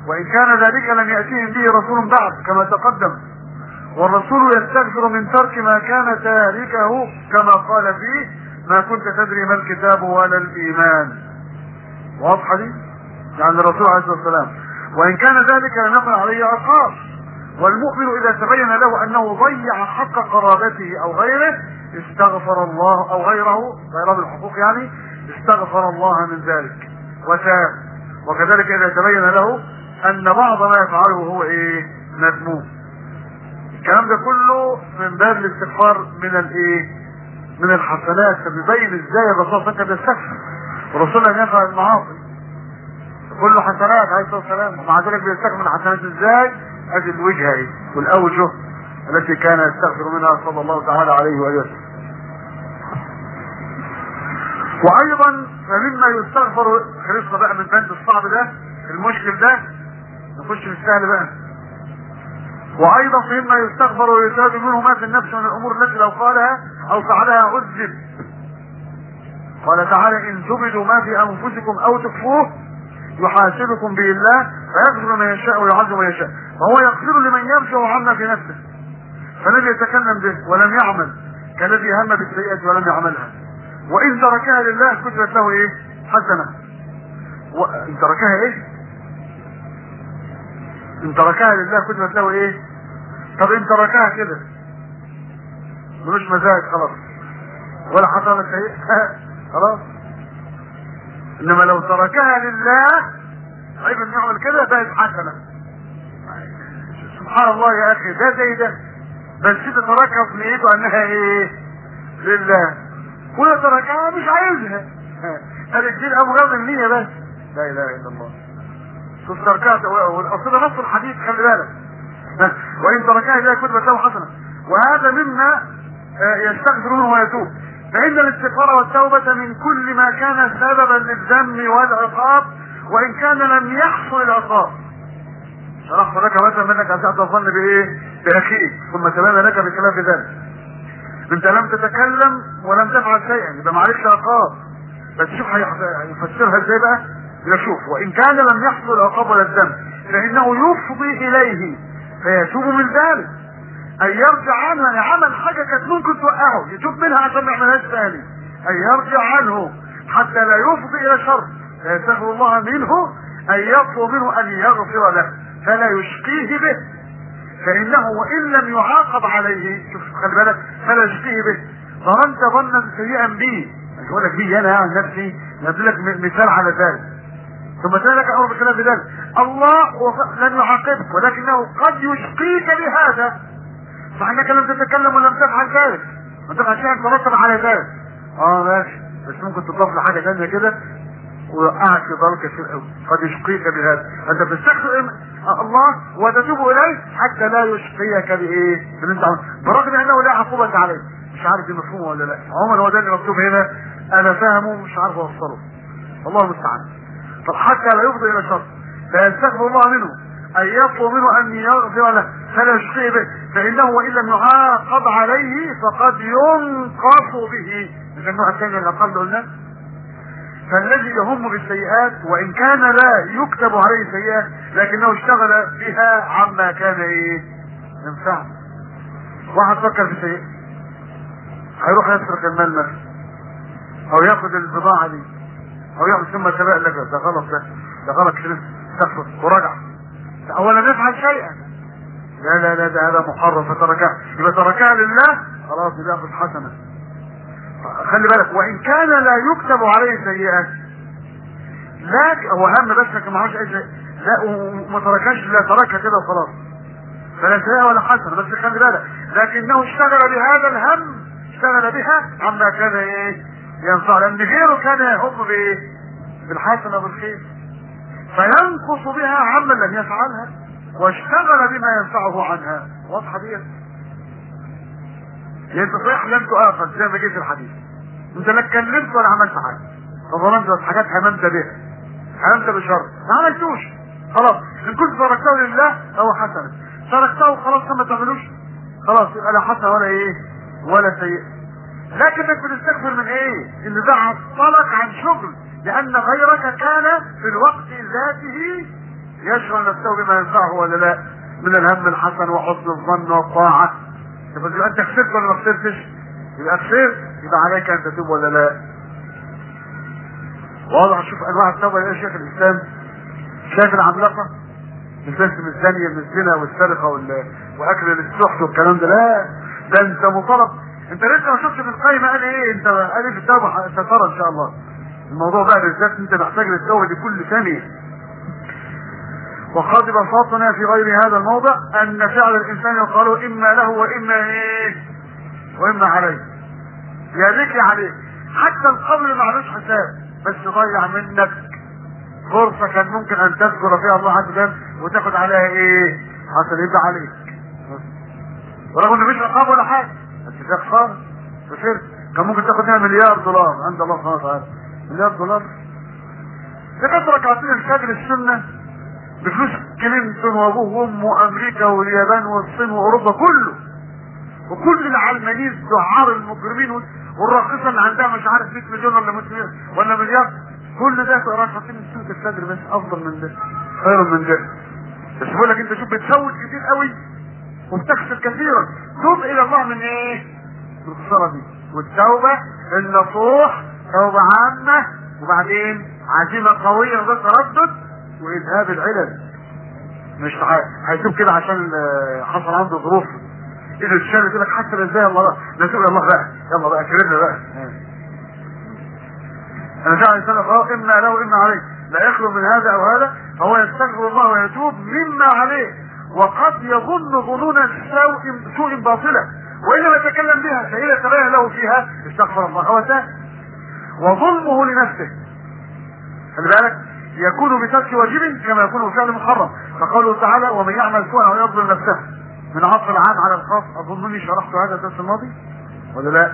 وإن كان ذلك لم يأتيهم به رسول بعد كما تقدم والرسول يستغفر من ترك ما كان تاركه كما قال فيه ما كنت تدري ما الكتاب ولا الإيمان واضحة دي؟ يعني الرسول عليه الصلاة والسلام وإن كان ذلك لم يقل عليه عقاب والمؤمن إذا تبين له أنه ضيع حق قرابته أو غيره استغفر الله أو غيره غيره الحقوق يعني استغفر الله من ذلك وتاب وكذلك إذا تبين له أن بعض ما يفعله هو إيه مذموم الكلام ده كله من باب الاستغفار من الايه من الحسنات فبيبين ازاي الرسول صلى الله عليه وسلم كان يستغفر والرسول لم يفعل المعاصي كله حسنات عليه الصلاه والسلام ومع ذلك بيستغفر من الحسنات ازاي ادي الوجهه ايه والاوجه التي كان يستغفر منها صلى الله تعالى عليه واله وسلم وايضا فمما يستغفر خلصنا بقى من بند الصعب ده المشكل ده نخش في السهل بقى وايضا فيما يستغفر ويتاب منه ما في النفس من الامور التي لو قالها او فعلها عذب قال تعالى ان تبدوا ما في انفسكم او تخفوه يحاسبكم به الله فيغفر من يشاء ويعذب من يشاء فهو يغفر لمن يرجع عما في نفسه فلم يتكلم به ولم يعمل كالذي هم بالسيئة ولم يعملها وإن تركها لله كتبت له إيه؟ حسنة وإن تركها إيه؟ إن تركها لله كتبت له إيه؟ طب إن تركها كده ملوش مزاج خلاص ولا حصل سيئة خلاص إنما لو تركها لله عيب إنه يعمل كده بقت حسنة سبحان الله يا أخي ده زي ده بس إذا تركها في نيته أنها إيه؟ لله ولا تركها مش عايزها هذا أبغض النية بس لا إله إلا الله شوف تركها والأصل ده نص الحديث خلي بالك وإن تركها إليه كتبت له حسنة وهذا مما يستغفر منه ويتوب فإن الاستغفار والتوبة من كل ما كان سببا للذم والعقاب وإن كان لم يحصل العقاب شرحت لك مثلا منك أسأت الظن بإيه؟ بأخيك ثم تبين لك بخلاف ذلك انت لم تتكلم ولم تفعل شيئا يبقى معلش عقاب بس شوف هيفسرها ازاي بقى يشوف وان كان لم يحصل العقاب ولا الذنب فانه يفضي اليه فيتوب من ذلك ان يرجع عنه يعني عمل حاجه كانت ممكن توقعه يتوب منها عشان ما يعملهاش ثاني ان يرجع عنه حتى لا يفضي الى شر فيستغفر الله منه ان يطلب منه ان يغفر له فلا يشقيه به فانه وان لم يعاقب عليه شوف خلي بالك فلا يشقيه به ظننت ظنا سيئا بي مش بقول لك بي انا عن نفسي نقول لك مثال على ذلك ثم ذلك امر بخلاف ذلك الله لن يعاقبك ولكنه قد يشقيك بهذا مع انك لم تتكلم ولم تفعل ذلك وانت شيئا ترتب على ذلك اه ماشي بس ممكن تضاف لحاجه ثانيه كده وقعت في ضلك كثير قوي قد يشقيك بهذا انت بتستغفر الله وتتوب اليه حتى لا يشقيك بايه باللي انت عمله برغم انه لا عقوبه عليه مش عارف دي مفهومه ولا لا عموما هو ده اللي مكتوب هنا انا فاهمه مش عارف اوصله الله المستعان طب حتى لا يفضي الى شر فيستغفر الله منه ان يطلب منه ان يغفر له فلا يشقيه به فانه وان لم يعاقب عليه فقد ينقص به مش النوع الثاني اللي قبل قلنا فالذي يهم بالسيئات وان كان لا يكتب عليه سيئة لكنه اشتغل بها عما كان ايه ينفعه واحد فكر في سيئة هيروح يسرق المال مثلا او ياخد البضاعة دي او ياخد ثم تبقى لك ده غلط ده ده غلط كده استغفر ورجع اولا يفعل شيئا لا لا لا ده هذا محرم فتركها يبقى تركها لله خلاص يبقى ياخد حسنه خلي بالك وان كان لا يكتب عليه سيئات لا هو هم بس لكن ما عملش اي شيء لا وما تركهاش لا تركها كده وخلاص فلا سيئة ولا حسنة بس خلي بالك لكنه اشتغل بهذا الهم اشتغل بها عما كان ايه ينفع لان غيره كان يهم بايه بالحسنة بالخير فينقص بها عما لم يفعلها واشتغل بما ينفعه عنها واضحة دي يعني انت صحيح لم تؤاخذ زي ما جه في الحديث انت لا اتكلمت ولا عملت حاجه فظننت حاجات هممت بها هممت بشر ما عملتوش خلاص ان كنت تركته لله فهو حسنه تركته خلاص ما تعملوش خلاص يبقى لا حسنه ولا ايه ولا سيء لكنك بتستغفر من ايه ان ده عطلك عن شغل لان غيرك كان في الوقت ذاته يشغل نفسه بما ينفعه ولا لا من الهم الحسن وحسن الظن والطاعة يبقى انت خسرت ولا ما خسرتش يبقى خسرت يبقى عليك ان تتوب ولا لا واضح شوف انواع التوبه يا شيخ الاسلام شايف العملاقه مش بس من الزانيه من الزنا والسرقه وال... واكل السحت والكلام ده لا ده انت مطالب انت لسه ما شفتش في القايمه قال ايه انت قال ايه في التوبه سترى ان شاء الله الموضوع بقى بالذات انت محتاج للتوبه دي كل ثانيه وقد بسطنا في غير هذا الموضع ان فعل الانسان يقال اما له واما ايه واما عليه يا ليك يا عليك حتى القبر معلوش حساب بس ضيع منك فرصة كان ممكن ان تذكر فيها الله عز وجل وتاخد عليها ايه حسن يبقى عليك ورغم ان مش عقاب ولا حاجة بس ده خسارة خسرت كان ممكن تاخد منها مليار دولار عند الله سبحانه وتعالى مليار دولار تكسر ركعتين الفجر السنة بفلوس كلينتون وابوه وامه وامريكا واليابان والصين واوروبا كله وكل العلمانيين الدعار المجرمين والراقصه اللي عندها مش عارف 100 مليون ولا 100 مليون ولا مليار كل ده راكعتين سنة الفجر بس افضل من ده خير من ده بس بقول لك انت شوف بتفوت كتير قوي وبتخسر كثيرا توب الى الله من ايه؟ من الخساره دي والتوبه النصوح توبه عامه وبعدين عزيمه قويه وده تردد واذهاب العلل مش هيتوب كده عشان حصل عنده ظروف اذا الشارع يقول لك حتى ازاي الله نتوب الى الله بقى يلا بقى كرمنا بقى انا جعل الانسان اه اما له اما عليه لا يخلو من هذا او هذا فهو يستغفر الله ويتوب مما عليه وقد يظن ظنونا سوء سوء باطله وان لم يتكلم بها فهي تبين له فيها استغفر الله وتاب وظلمه لنفسه خلي بالك يكون بترك واجب كما يكون بفعل محرم فقوله تعالى ومن يعمل سوءا او يظلم نفسه من عطف العام على الخاص اظنني شرحت هذا الدرس الماضي ولا لا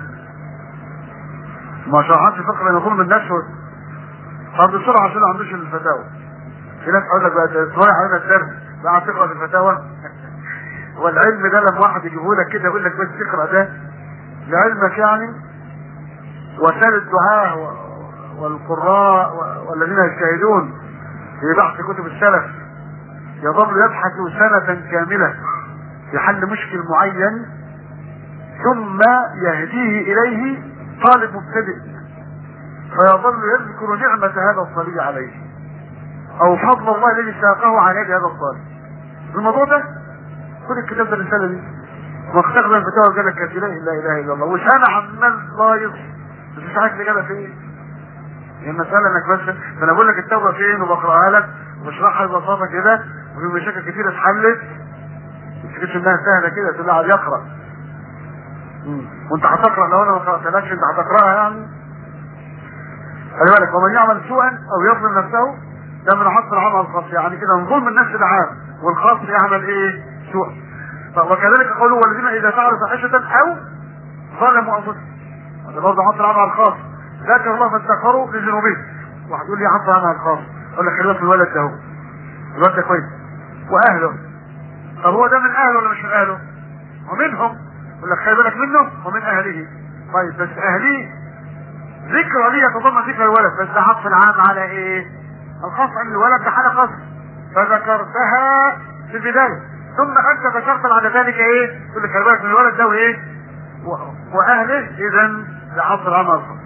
ما شرحتش فقره بين ظلم النفس طب بسرعه عشان ما عندوش الفتاوى في ناس تقول لك بقى ترايح علينا الدرس بقى تقرا في الفتاوى والعلم ده لما واحد يجيبه لك كده يقول لك بس تقرا ده لعلمك يعني وسائل الدعاء والقراء والذين يجتهدون في بحث كتب السلف يظل يبحث سنة كاملة في حل مشكل معين ثم يهديه إليه طالب مبتدئ فيظل يذكر نعمة هذا الصبي عليه أو فضل الله الذي ساقه على يد هذا الطالب الموضوع ده خد الكتاب ده الرسالة دي واستخدم الفتاوى قال لك لا اله الا الله وش انا عمال ضايق بس مش عارف الاجابه في ايه هي المسألة انك بس فانا بقول لك التوبة فين وبقراها لك وبشرحها ببساطة كده وفي مشاكل كتير اتحلت ما تفتكرش انها سهلة كده تقول قاعد يقرا وانت هتقرا لو انا ما قراتلكش انت هتقراها يعني خلي بالك ومن يعمل سوءا او يظلم نفسه ده من حق العام الخاص يعني كده من ظلم النفس العام والخاص يعمل ايه سوءا وكذلك قالوا والذين اذا فعلوا فاحشة او ظلموا انفسهم هذا برضه حق العام الخاص ذكر الله فاستغفروا لذنوبهم واحد يقول لي عفى عنها الخاص اقول لك خلي الولد ده اهو الولد ده كويس واهله طب هو ده من اهله ولا مش من اهله؟ ومنهم يقول لك خلي بالك منه ومن اهله طيب بس اهليه ذكر لي يتضمن ذكر الولد بس ده حق العام على ايه؟ الخاص ان الولد ده حاله خاصه فذكرتها في البدايه ثم انت ذكرت بعد ذلك ايه؟ تقول لك خلي بالك من الولد ده وايه؟ واهله اذا ده حق العام الخاص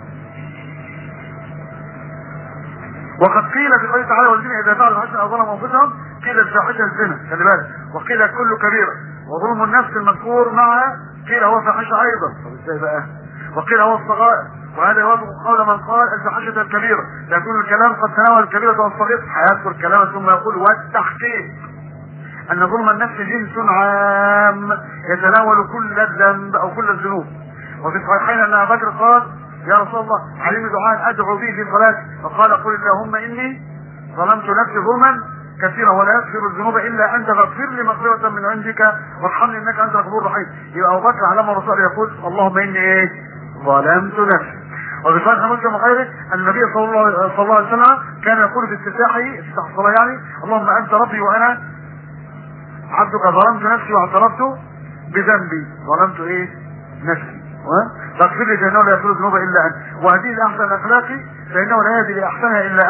وقد قيل في قوله تعالى والذين اذا فعلوا الحسنه او ظلموا انفسهم قيل الفاحشه الزنا خلي بالك وقيل كل كبيره وظلم النفس المذكور مع قيل هو فاحشه ايضا طب ازاي بقى وقيل هو الصغائر وهذا يوافق قول من قال الفاحشه الكبيره يكون الكلام قد تناول الكبيره والصغير هيذكر كلاما ثم يقول والتحقيق ان ظلم النفس جنس عام يتناول كل الذنب او كل الذنوب وفي الصحيحين ان ابا بكر قال يا رسول الله علمني دعاء ادعو به في صلاتي فقال قل اللهم اني ظلمت نفسي ظلما كثيرا ولا يغفر الذنوب الا انت فاغفر لي مغفره من عندك وارحمني انك انت الغفور الرحيم يبقى ابو بكر على ما الرسول يقول اللهم اني ايه ظلمت نفسي وفي صحيح مسلم وغيره ان النبي صلى الله, صلى الله عليه وسلم كان يقول في استفتاحه استفتاح الصلاه يعني اللهم انت ربي وانا عبدك ظلمت نفسي واعترفت بذنبي ظلمت ايه نفسي فاغفر لي فانه لا يغفر الذنوب الا انت وهذه الاحسن الاخلاق فانه لا يهدي لاحسنها الا انت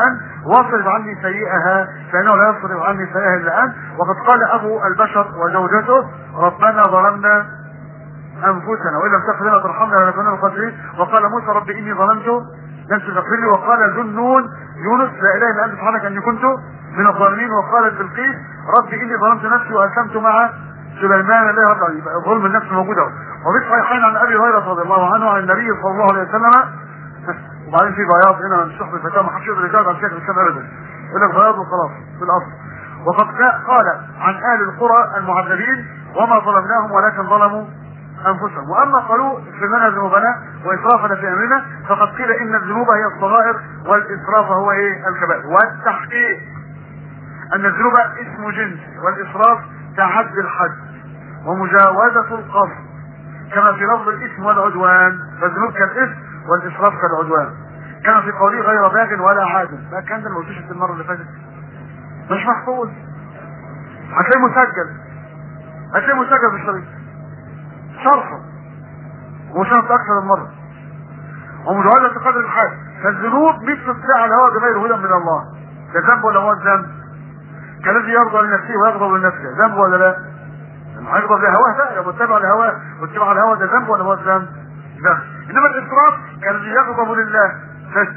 واصرف عني سيئها فانه لا يصرف عني سيئها الا انت وقد قال ابو البشر وزوجته ربنا ظلمنا انفسنا وان لم تغفر لنا وترحمنا لنكون من الخاسرين وقال موسى رب اني ظلمت نفسي فاغفر لي وقال ذو النون يونس لا اله الا انت سبحانك اني كنت من الظالمين وقالت بلقيس رب اني ظلمت نفسي واسلمت مع سليمان لا رب العالمين يبقى ظلم النفس موجود اهو وفي الصحيحين عن ابي هريره رضي الله عنه عن النبي صلى الله عليه وسلم وبعدين في بياض هنا من شخص الفتاه ما حدش يقدر يجاوب عن شيخ الاسلام ابدا يقول لك بياض وخلاص في الاصل وقد قال عن اهل القرى المعذبين وما ظلمناهم ولكن ظلموا انفسهم واما قالوا لنا ذنوبنا واسرافنا في امرنا فقد قيل ان الذنوب هي الصغائر والاسراف هو ايه الكبائر والتحقيق ان الذنوب اسم جنس والاسراف تعدي الحد ومجاوزة القصد كما في لفظ الاسم والعدوان فالذنوب كالاسم والاسراف كالعدوان كما في قوله غير باغ ولا عادل ما كان ده الموجود في المره اللي فاتت مش محفوظ هتلاقيه مسجل هتلاقيه مسجل في الشريط شرحه وشرط اكثر من مره ومجاوزة قدر الحد فالذنوب مثل اتباع الهوى بغير هدى من الله ده ذنب ولا هو الذنب كالذي يرضى لنفسه ويغضب لنفسه ذنب ولا لا؟ لما هيغضب لهواه بقى يبقى متبع لهواه واتباع الهوى ده ذنب ولا هو الذنب؟ لا انما الاسراف كالذي يغضب لله بس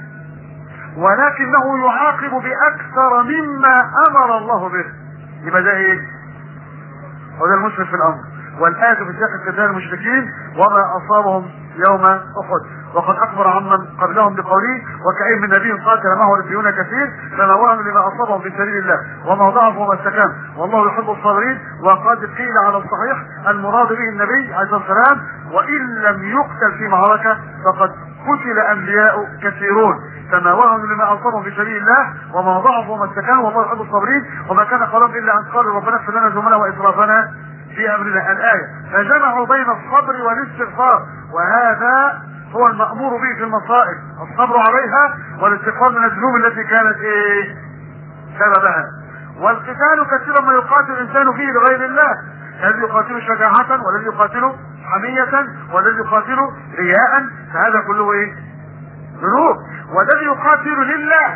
ولكنه يعاقب باكثر مما امر الله به يبقى ده ايه؟ هو ده المشرك في الامر والآية في سياق استدلال المشركين وما أصابهم يوم أحد وقد أخبر عمن قبلهم بقوله وكأين من نبي قاتل معه ربيون كثير فما وهم لما أصابهم في سبيل الله وما ضعفوا وما استكان والله يحب الصابرين وقد قيل على الصحيح المراد به النبي عليه الصلاة والسلام وإن لم يقتل في معركة فقد قتل أنبياء كثيرون فما وهنوا لما أصابهم في سبيل الله وما ضعفوا وما استكانوا والله يحب الصابرين وما كان قولهم إلا أن قالوا ربنا اغفر لنا ذنوبنا وإسرافنا في امرنا الايه فجمعوا بين الصبر والاستغفار وهذا هو المامور به في المصائب الصبر عليها والاستغفار من الذنوب التي كانت ايه سببها والقتال كثيرا ما يقاتل الانسان فيه لغير الله الذي يقاتل شجاعة والذي يقاتل حمية والذي يقاتل رياء فهذا كله ايه ذنوب والذي يقاتل لله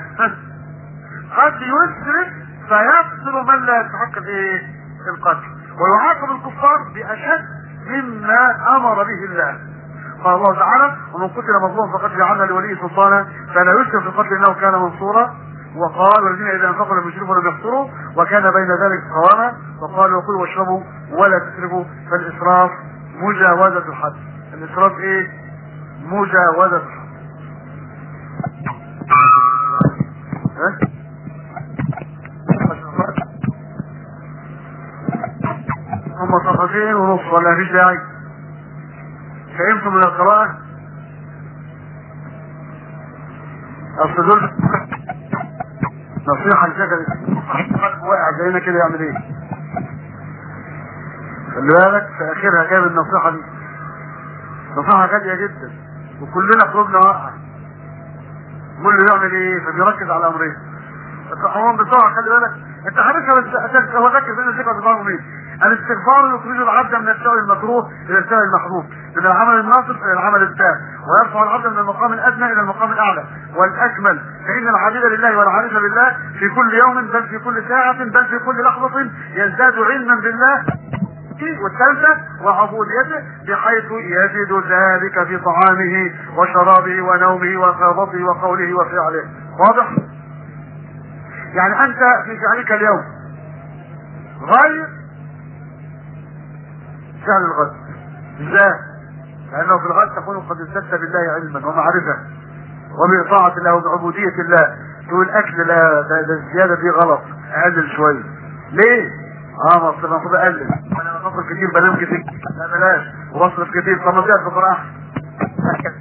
قد يسرف فيقتل من لا يستحق ايه القتل ويعاقب الكفار باشد مما امر به الله قال الله تعالى ومن قتل مظلوم فقد جعلنا لوليه سلطانا فلا يسرف في القتل انه كان منصورا وقال والذين اذا انفقوا لم يسرفوا ولم يقتروا وكان بين ذلك قواما وقالوا وكلوا واشربوا ولا تسرفوا فالاسراف مجاوزة الحد الاسراف ايه؟ مجاوزة الحد ها؟ هم صفحتين ونص ولا فيش داعي فهمتم من القراءة اصل دول نصيحة لشكل واقع زينا كده يعمل ايه خلي بالك في اخرها جايب النصيحة دي نصيحة غالية جدا وكلنا قلوبنا واقعة كله يعمل ايه فبيركز على امرين التحوم بسرعة خلي بالك انت عارفها بس هو ركز بين الثقة والتفاهم مين الاستغفار يخرج العبد من الشر المكروه الى الشر المحبوب من العمل الناقص الى العمل التام ويرفع العبد من المقام الادنى الى المقام الاعلى والاكمل فان العبيد لله والعارف بالله في كل يوم بل في كل ساعة بل في كل لحظة يزداد علما بالله والثالثة وعبوديته بحيث يجد ذلك في طعامه وشرابه ونومه وخاضته وقوله وفعله واضح؟ يعني انت في فعلك اليوم غير فعل الغد ازاي لانه في الغد تكون قد ازددت بالله علما ومعرفة وبطاعة الله وبعبودية الله تقول اكل لا ده, ده الزيادة دي غلط اقلل شوية ليه؟ اه ما اصل المفروض اقلل انا بصرف كتير بنام كتير لا بلاش وبصرف كتير طب ما دي هتبقى احسن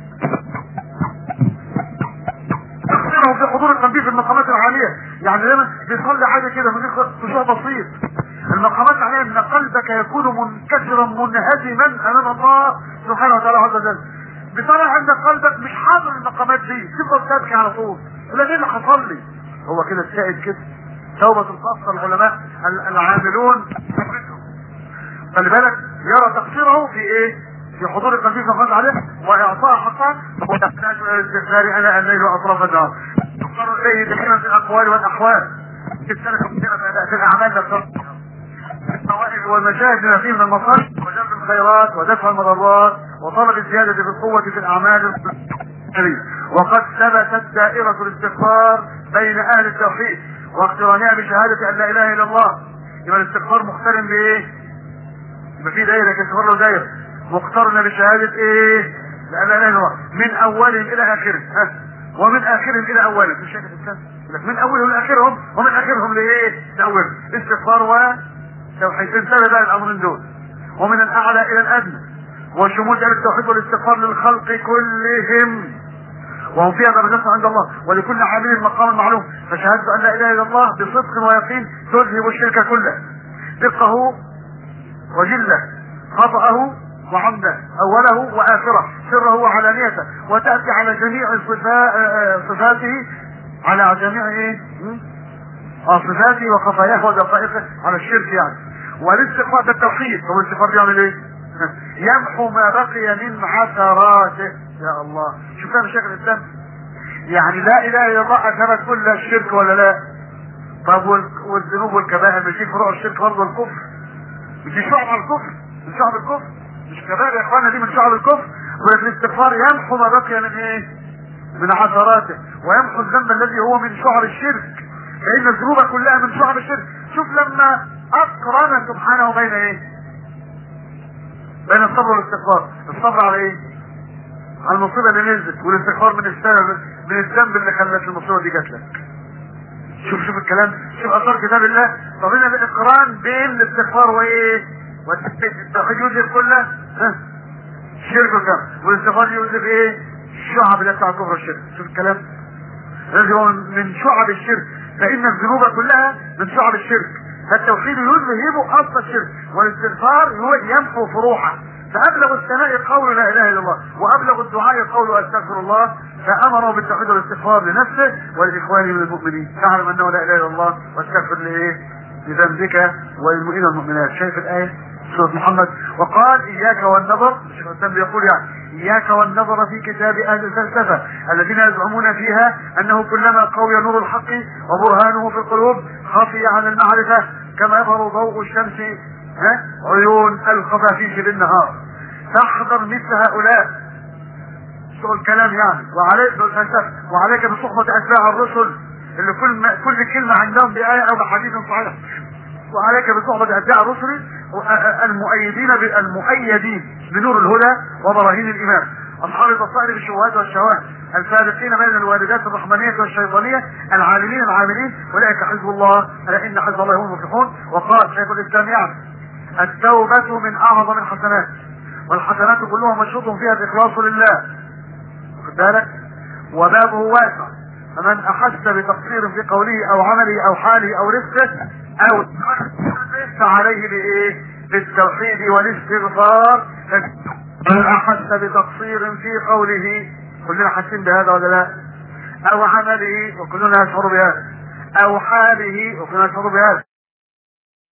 تقصيرهم في حضور التنبيه في المقامات العالية يعني دايما بيصلي حاجة كده من غير خشوع بسيط المقامات العالية ان قلبك يكون منكسرا منهزما امام الله سبحانه وتعالى عز وجل بصراحة ان قلبك مش حاضر المقامات دي تفضل تبكي على طول ولا ايه اللي حصل لي هو كده السائد كده توبة الخاصة العلماء العاملون خلي بالك يرى تقصيره في ايه في حضور التنفيذ فقط عليه واعطاء حقها وتحتاج الى الاستغفار انا الليل واطراف النهار تقر ربه دائما في الاقوال والاحوال في السنه في الاعمال نفسها الفوائد والمشاهد بما فيه من المصالح وجلب الخيرات ودفع المضرات وطلب الزيادة في القوة في الأعمال وقد ثبتت دائرة الاستغفار بين أهل التوحيد واقترانها بشهادة أن لا إله إلا الله يبقى الاستغفار مقترن بإيه؟ يبقى في دائرة كاستغفار له دائرة مقترنة بشهادة إيه؟ لا لا إله إلا الله من أولهم إلى آخرهم ها ومن آخرهم إلى أولهم مش شايف الإنسان من أولهم لآخرهم ومن آخرهم لإيه؟ لأولهم استغفار و توحيد انتبه بقى الامرين دول ومن الاعلى الى الادنى وشمول ذلك التوحيد والاستغفار للخلق كلهم وهم فيها درجات عند الله ولكل عامل مقام معلوم فشهادة ان لا اله الا الله بصدق ويقين تذهب الشرك كله دقه وجله خطأه وعمده اوله واخره سره وعلانيته وتاتي على جميع صفاته على جميع ايه؟ صفاته وخفاياه ودقائقه على الشرك يعني والاستغفار ده التوحيد طب الاستغفار بيعمل ايه؟ يمحو ما بقي من عثراته يا الله شوف فاهم شيخ الاسلام يعني لا اله الا الله اثبت كل الشرك ولا لا؟ طب والذنوب والكبائر مش دي فروع الشرك برضه الكفر مش دي شعب الكفر من شعب الكفر مش كبائر يا اخوانا دي من شعب الكفر ولكن الاستغفار يمحو ما بقي من ايه؟ من عثراته ويمحو الذنب الذي هو من شعب الشرك فإن الذنوب كلها من شعب الشرك شوف لما أقرن سبحانه بين إيه بين الصبر والاستغفار الصبر على إيه على المصيبة اللي نزلت والاستغفار من السبب من الذنب اللي خلت المصيبة دي جات لك شوف شوف الكلام شوف أثار كتاب الله طب هنا بالإقران بين الاستغفار وإيه والتوحيد يوجد كله ها الشرك والكفر والاستغفار يوجد إيه الشعب اللي بتاع الكفر والشرك شوف الكلام لازم من شعب الشرك فإن الذنوب كلها من شعب الشرك فالتوحيد يذهب أصل الشرك والاستغفار هو يمحو فروعه فأبلغ الثناء قول لا إله إلا الله وأبلغ الدعاء قول أستغفر الله فأمره بالتوحيد والاستغفار لنفسه ولإخوانه من المؤمنين تعلم أنه لا إله إلا الله واستغفر لإيه لذنبك وللمؤمنين والمؤمنات شايف الآية سورة محمد وقال إياك والنظر الشيخ الإسلام بيقول يعني إياك والنظر في كتاب أهل الفلسفة الذين يزعمون فيها أنه كلما قوي نور الحق وبرهانه في القلوب خفي عن المعرفة كما يظهر ضوء الشمس ها عيون الخفافيش بالنهار تحذر مثل هؤلاء سوء الكلام يعني وعليك بالفلسفة وعليك بصحبة أتباع الرسل اللي كل ما كل كلمة عندهم بآية أو بحديث صحيح وعليك بصحبة أتباع الرسل المؤيدين المؤيدين بنور الهدى وبراهين الإيمان أصحاب البصائر بالشبهات والشواهد الفارقين بين الواردات الرحمانية والشيطانية العالمين العاملين أولئك حزب الله ألا إن حزب الله هم المفلحون وقال شيخ الإسلام يعني التوبة من أعظم الحسنات والحسنات كلها مشروط فيها الإخلاص لله واخد بالك وبابه واسع فمن أحس بتقصير في قوله أو عمله أو حاله أو رزقه أو فعليه بإيه؟ بالتوحيد والاستغفار من أحس بتقصير في قوله كلنا حاسين بهذا ولا لا؟ أو عمله وكلنا نشعر بهذا أو حاله وكلنا نشعر بهذا